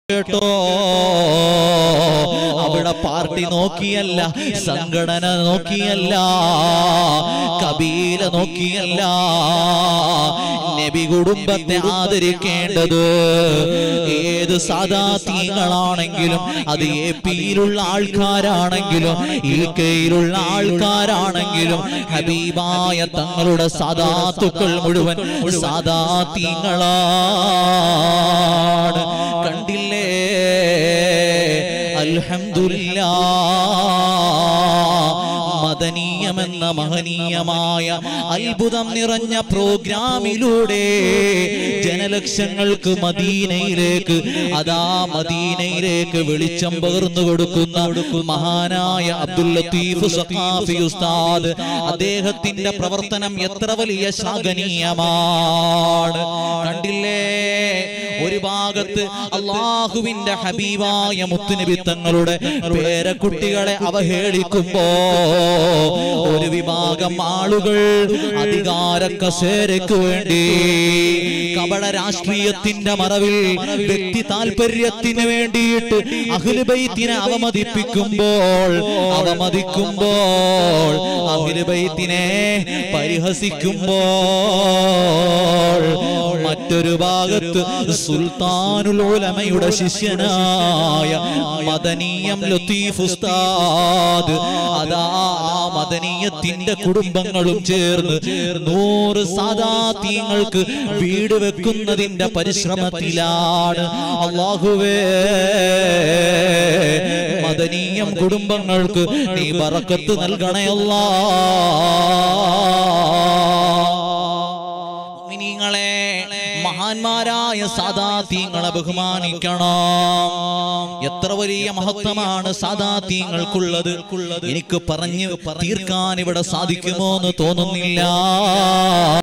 കേട്ടോ അവിടെ പാർട്ടി നോക്കിയല്ല സംഘടന നോക്കിയല്ല കബീല നോക്കിയല്ല നബി കുടുംബത്തെ ആദരിക്കേണ്ടത് ഏത് സാധാതീങ്ങളാണെങ്കിലും അത് എ പിയിലുള്ള ആൾക്കാരാണെങ്കിലും ഈ കെയിലുള്ള ആൾക്കാരാണെങ്കിലും ഹബീബായ തങ്ങളുടെ സാധാത്തുക്കൾ മുഴുവൻ സാധാതീങ്ങളാണ് കണ്ടില്ലേ അൽഹംദുലില്ലാ മദനീയമെന്ന മഹനീയമായ അത്ഭുതം നിറഞ്ഞ പ്രോഗ്രാമിലൂടെ ജനലക്ഷങ്ങൾക്ക് മദീനയിലേക്ക് അതാ മദീനയിലേക്ക് വെളിച്ചം പകർന്നു കൊടുക്കുന്ന മഹാനായ അബ്ദുൽ ലത്തീഫ് സഖാഫി ഉസ്താദ് അദ്ദേഹത്തിന്റെ പ്രവർത്തനം എത്ര വലിയ ശ്ലാഘനീയമാണ് കണ്ടില്ലേ ഒരു ഭാഗത്ത് അള്ളാഹുവിന്റെ ഹബീബായ മുത്തുനബി തങ്ങളുടെ പേരക്കുട്ടികളെ അവഹേളിക്കുമ്പോ ഒരു വിഭാഗം ആളുകൾ അധികാര കസേരയ്ക്ക് വേണ്ടി കപട രാഷ്ട്രീയത്തിന്റെ മറവിൽ വ്യക്തി താല്പര്യത്തിന് വേണ്ടിയിട്ട് അഖിലുബൈത്തിനെ അവമതിപ്പിക്കുമ്പോൾ അവമതിക്കുമ്പോൾ അഖിലുബൈത്തിനെ പരിഹസിക്കുമ്പോൾ മറ്റൊരു ഭാഗത്ത് സുൽത്താനുൽ ഉലമയുടെ ശിഷ്യനായ മദനീയം ലത്തീഫ് ഉസ്താദ് അതാ ആ മദനീയത്തിന്റെ കുടുംബങ്ങളും ചേർന്ന് നൂറ് സാദാത്യങ്ങൾക്ക് വീട് വെക്കുന്നതിന്റെ പരിശ്രമത്തിലാണ് അള്ളാഹുവേ മദനീയം കുടുംബങ്ങൾക്ക് നീ ബറക്കത്ത് നൽകണയല്ലാ മുഅ്മിനീങ്ങളെ മഹാന്മാരായ സാദാത്യങ്ങളെ ബഹുമാനിക്കണം എത്ര വലിയ മഹത്വമാണ് സാദാത്യങ്ങൾക്കുള്ളത് എനിക്ക് പറഞ്ഞു തീർക്കാൻ ഇവിടെ സാധിക്കുമോ എന്ന് തോന്നുന്നില്ല